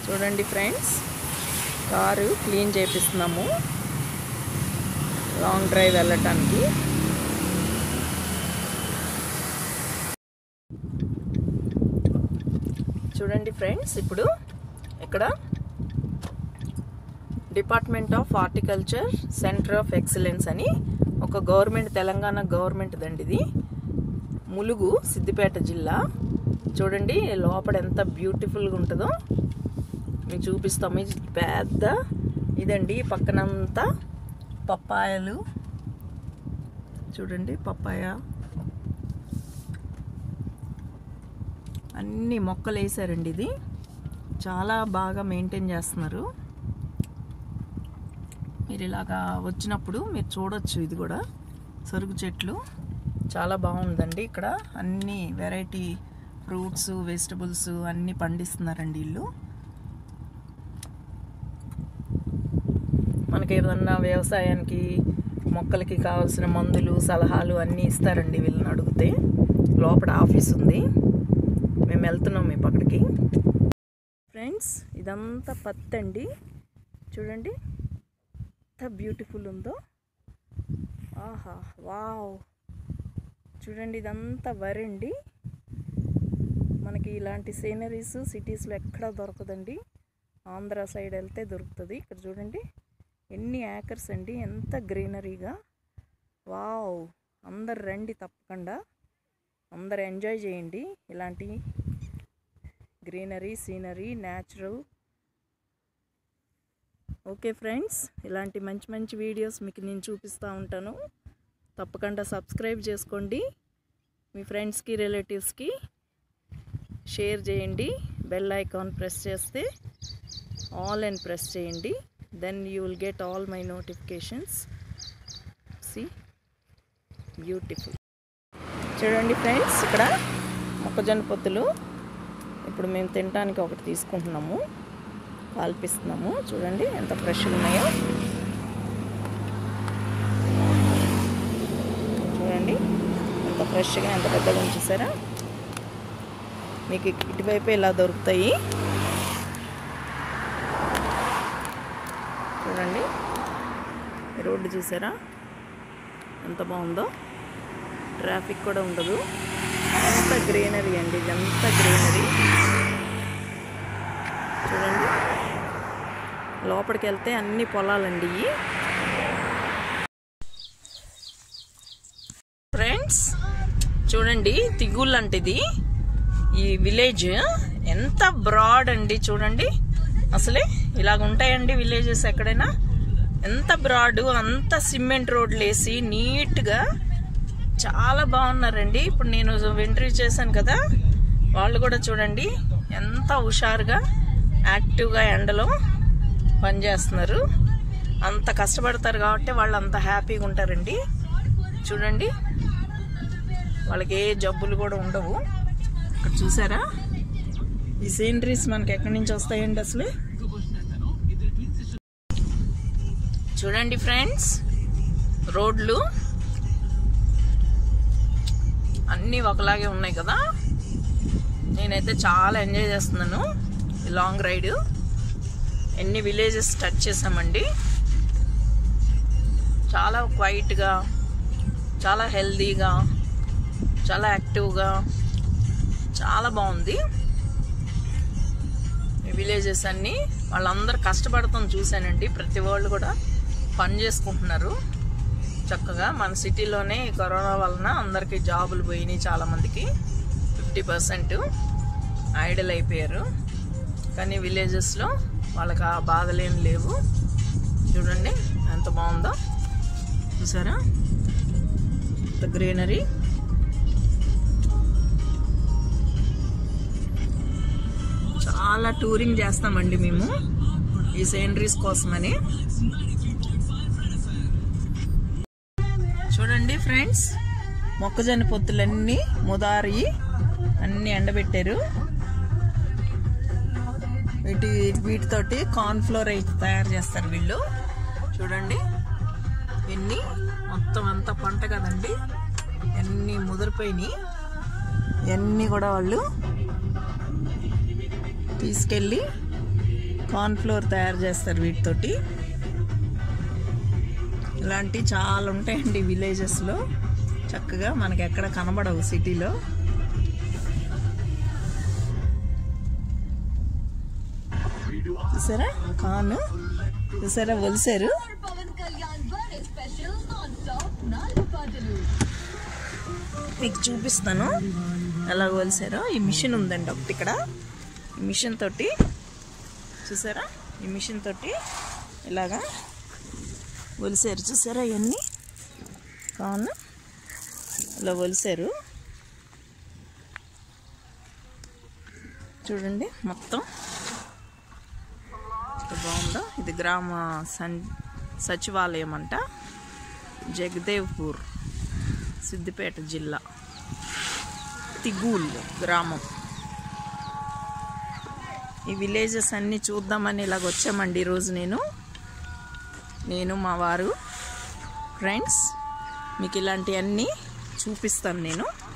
చూడండి friends car clean చేపిస్తున్నాము long drive వెళ్ళటానికి చూడండి ఫ్రెండ్స్ ఇప్పుడు ఇక్కడ department of horticulture centre of excellence అని ఒక గవర్నమెంట్ తెలంగాణ గవర్నమెంట్ దండి ఇది ములుగు సిద్దిపేట జిల్లా చూడండి లోపల ఎంత బ్యూటిఫుల్గా ఉంటుందో మీకు చూపిస్తాము ఇది పెద్ద ఇదండి ఈ పక్కనంతా పప్పాయలు చూడండి పప్పాయ అన్ని మొక్కలు వేసారండి ఇది చాలా బాగా మెయింటైన్ చేస్తున్నారు మీరు ఇలాగా వచ్చినప్పుడు మీరు చూడొచ్చు ఇది కూడా సరుకు చెట్లు చాలా బాగుందండి ఇక్కడ అన్ని వెరైటీ ఫ్రూట్స్ వెజిటబుల్స్ అన్నీ పండిస్తున్నారండి వీళ్ళు మనకి ఏదన్నా వ్యవసాయానికి మొక్కలకి కావాల్సిన మందులు సలహాలు అన్నీ ఇస్తారండి వీళ్ళని అడిగితే లోపల ఆఫీస్ ఉంది మేము వెళ్తున్నాం మీ పక్కడికి ఫ్రెండ్స్ ఇదంతా పత్తి అండి చూడండి ఎంత బ్యూటిఫుల్ ఉందో ఆహా వావ్ చూడండి ఇదంతా వరి అండి మనకి ఇలాంటి సీనరీస్ సిటీస్లో ఎక్కడా దొరకదండి ఆంధ్ర సైడ్ వెళ్తే దొరుకుతుంది ఇక్కడ చూడండి ఎన్ని యాకర్స్ అండి ఎంత గ్రీనరీగా వావ్ అందరు రండి తప్పకుండా అందరు ఎంజాయ్ చేయండి ఇలాంటి greenery scenery natural okay friends ఇలాంటి మంచి మంచి వీడియోస్ మీకు నేను చూపిస్తూ ఉంటాను తప్పకుండా సబ్స్క్రైబ్ చేసుకోండి మీ ఫ్రెండ్స్కి రిలేటివ్స్కి షేర్ చేయండి బెల్ ఐకాన్ ప్రెస్ చేస్తే ఆల్ అండ్ ప్రెస్ చేయండి then you will get all my notifications see beautiful చూడండి ఫ్రెండ్స్ ఇక్కడ మొక్కజొన్న పొత్తులు ఇప్పుడు మేము తినడానికి ఒకటి తీసుకుంటున్నాము కాల్పిస్తున్నాము చూడండి ఎంత ఫ్రెష్గా ఉన్నాయో చూడండి ఎంత ఫ్రెష్గా ఎంత పెద్దగా ఉంచేసారా మీకు ఇటువైపు ఇలా దొరుకుతాయి చూడండి రోడ్డు చూసారా ఎంత బాగుందో ట్రాఫిక్ కూడా ఉండదు ఎంత గ్రీనరీ అండి ఇదంతా గ్రీనరీ చూడండి లోపలికి వెళ్తే అన్ని పొలాలండి ఇవి ఫ్రెండ్స్ చూడండి తిగుళ్ళు అంటే ఇది ఈ విలేజ్ ఎంత బ్రాడ్ అండి చూడండి అసలే ఇలాగ ఉంటాయండి విలేజెస్ ఎక్కడైనా ఎంత బ్రాడ్ అంత సిమెంట్ రోడ్లు వేసి నీట్గా చాలా బాగున్నారండి ఇప్పుడు నేను ఎంట్రీ చేశాను కదా వాళ్ళు కూడా చూడండి ఎంత హుషారుగా యాక్టివ్గా ఎండలో పనిచేస్తున్నారు అంత కష్టపడతారు కాబట్టి వాళ్ళు అంత హ్యాపీగా ఉంటారండి చూడండి వాళ్ళకి ఏ జబ్బులు కూడా ఉండవు ఇక్కడ చూసారా ఈ సీనరీస్ మనకి ఎక్కడి నుంచి వస్తాయండి అసలు చూడండి ఫ్రెండ్స్ రోడ్లు అన్నీ ఒకలాగే ఉన్నాయి కదా నేనైతే చాలా ఎంజాయ్ చేస్తున్నాను ఈ లాంగ్ రైడ్ ఎన్ని విలేజెస్ టచ్ చేసామండి చాలా క్వైట్గా చాలా హెల్దీగా చాలా యాక్టివ్గా చాలా బాగుంది ఈ విలేజెస్ అన్నీ వాళ్ళందరూ కష్టపడతాం చూశానండి ప్రతి వాళ్ళు కూడా పని చేసుకుంటున్నారు చక్కగా మన సిటీలోనే ఈ కరోనా వలన అందరికీ జాబులు పోయినాయి చాలామందికి ఫిఫ్టీ పర్సెంట్ ఐడల్ అయిపోయారు కానీ విలేజెస్లో వాళ్ళకి ఆ బాధలేం లేవు చూడండి ఎంత బాగుందో చూసారా ఎంత గ్రీనరీ చాలా టూరింగ్ చేస్తామండి మేము ఈ సీనరీస్ కోసమని చూడండి ఫ్రెండ్స్ మొక్కజొన్న పొత్తులన్నీ ముదారి అన్నీ ఎండబెట్టారు వీటి వీటితోటి కార్న్ ఫ్లోర్ అయితే తయారు చేస్తారు వీళ్ళు చూడండి ఎన్ని మొత్తం అంతా పంట కదండి ఎన్ని ముదిరిపోయినాయి ఇవన్నీ కూడా వాళ్ళు తీసుకెళ్ళి కార్న్ ఫ్లోర్ తయారు చేస్తారు వీటితోటి ఇలాంటి చాలా ఉంటాయండి విలేజెస్లో చక్కగా మనకి ఎక్కడ కనబడవు సిటీలో చూసారా కాను చూసారా ఒలిసారు Pawan Kalyan birthday special non stop నాలుగు పాటలు మీకు చూపిస్తాను ఎలా కొలిసారో ఈ మిషన్ ఉందండి ఒకటి ఇక్కడ ఈ మిషన్ తోటి చూసారా ఈ మిషన్ తోటి ఇలాగా ఒలిసారు చూసారా ఇవన్నీ కాను ఇలా ఒలిసారు చూడండి మొత్తం ఎంత బాగుందో ఇది గ్రామ సన్ సచివాలయం అంట జగదేవ్పూర్ సిద్దిపేట జిల్లా తిగూల్ గ్రామం ఈ విలేజెస్ అన్నీ చూద్దామని ఇలాగ వచ్చామండి ఈరోజు నేను నేను మా వారు ఫ్రెండ్స్ మీకు ఇలాంటివన్నీ చూపిస్తాను నేను